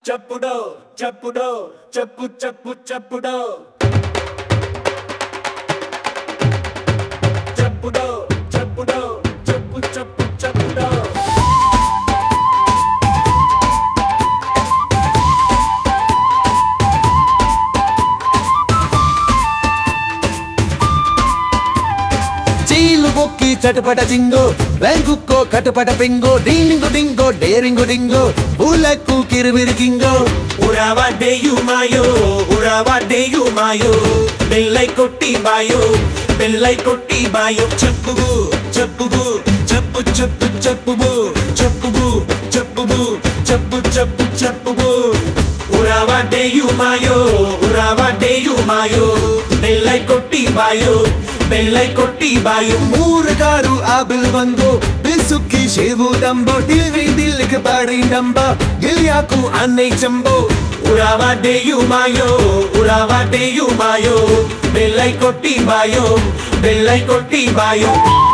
చెప్పుడో చెప్పుడో చెప్పు చెప్పు చెప్పుడో చెప్పుడో చెప్పుడో చెప్పు చెప్పు చెప్పుడో చీలు బొక్కి చటపట చింగు బ్యాంకుక్కో కటపట పింగు డింగు డింగో డేరింగు డింగు పూలకు కిరిమిరికింగో ఉరావాడేయు మాయో ఉరావాడేయు మాయో బెల్లై కొట్టి బాయో బెల్లై కొట్టి బాయో చెప్పుగు చెప్పుగు చెప్పు చెప్పు చెప్పుగు చెప్పుగు చెప్పుగు చెప్పు చెప్పు చెప్పుగు ఉరావాడేయు మాయో ఉరావాడేయు మాయో బెల్లై కొట్టి బాయో బెల్లై కొట్టి బాయో ಮೂರಗಾರು ಆಬಿಲ್ ಬಂದು ಬಿಸುಕ್ಕಿ ಶೇವು ದಂಬೋ ಟಿವಿ ದಿಲ್ಲಿಗೆ ಬಾಡಿ ಡಂಬ ಗಿಲಿಯಾಕು ಅನ್ನೈ ಚಂಬೋ ఉరావాడేయు మాయో ఉరావాడేయు మాయో బెల్లై కొట్టి బాయో బెల్లై కొట్టి బాయో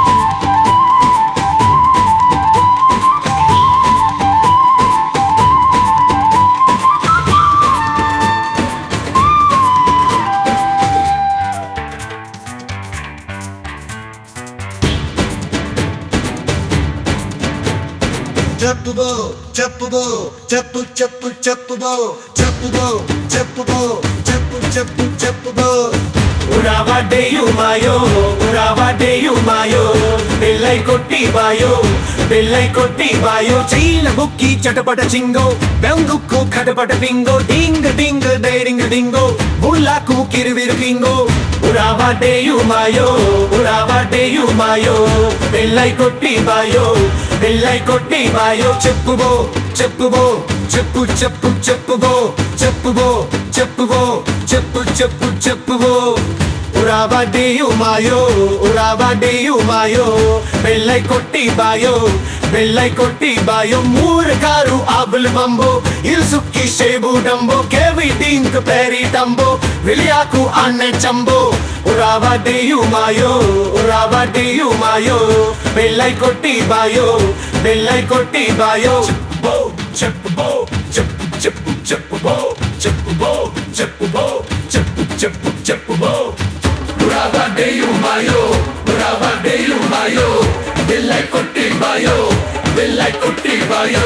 చెప్పుబో చెప్పుబో చెప్పు చెప్పు చెప్పుబో చెప్పుబో చెప్పుబో చెప్పు చెప్పు చెప్పుబో ఉరావాడేయు మాయో ఉరావాడేయు మాయో బెల్లై కొట్టి బాయో బెల్లై కొట్టి బాయో చీల బుక్కి చటపట చింగో బెంగుక్కు కటపట పింగో డింగ్ డింగ్ డైరింగ్ డింగో బుల్లాకు కిరివిరు కింగో ఉరావాడేయు మాయో ఉరావాడేయు మాయో బెల్లై కొట్టి బాయో బెల్లై కొట్టి బాయో చెప్పుబో చెప్పుబో చెప్పు చెప్పు చెప్పుబో చెప్పుబో చెప్పుబో చెప్పు చెప్పు చెప్పుబో ఉరావాడేయు మాయో ఉరావాడేయు మాయో బెల్లై కొట్టి బాయో బెల్లై కొట్టి బాయో మూరగారు ఆబుల్ బంబో ఇల్సుక్కి షేబు డంబో కేవి డింక్ పేరి టంబో విలియాకు అన్నె చంబో ఉరావాడేయు మాయో ఉరావాడేయు మాయో బెల్లై కొట్టి బాయో బెల్లై కొట్టి బాయో చెప్పుబో చెప్పుబో చెప్పు చెప్పు చెప్పుబో చెప్పుబో చెప్పుబో చెప్పు చెప్పు చెప్పుబో ఉరావాడేయు మాయో ఉరావాడేయు మాయో బెల్లై కొట్టి బాయో బెల్లై కొట్టి బాయో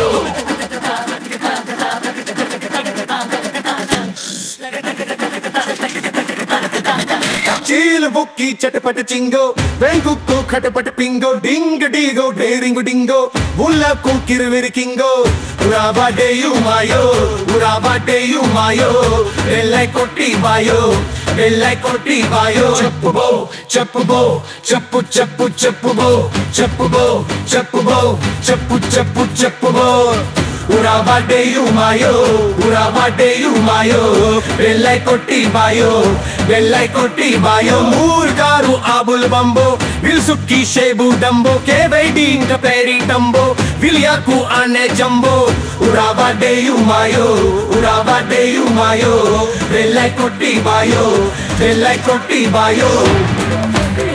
చీలు బుక్కి చటపట చింగో బ్యాంకుక్కు కటపట పింగో డింగ్ డీగో డేరింగు డింగో బుల్లకు కిరివిరికింగో ఉరావాడేయు మాయో ఉరావాడేయు మాయో బెల్లై కొట్టి బాయో బెల్లై కొట్టి బాయో చెప్పుబో చెప్పుబో చెప్పు చెప్పు చెప్పుబో చెప్పుబో చెప్పుబో చెప్పు చెప్పు చెప్పుబో ఉరావాడేయు మాయో ఉరావాడేయు మాయో బెల్లై కొట్టి బాయో బెల్లై కొట్టి బాయో మూర్గారు ఆబుల్ బంబో విల్సుక్కి షేబు డంబో కేవైడి ఇంక పేరి టంబో విలియాకు అనే జంబో ఉరావాడేయు మాయో ఉరావాడేయు మాయో బెల్లై కొట్టి బాయో బెల్లై కొట్టి బాయో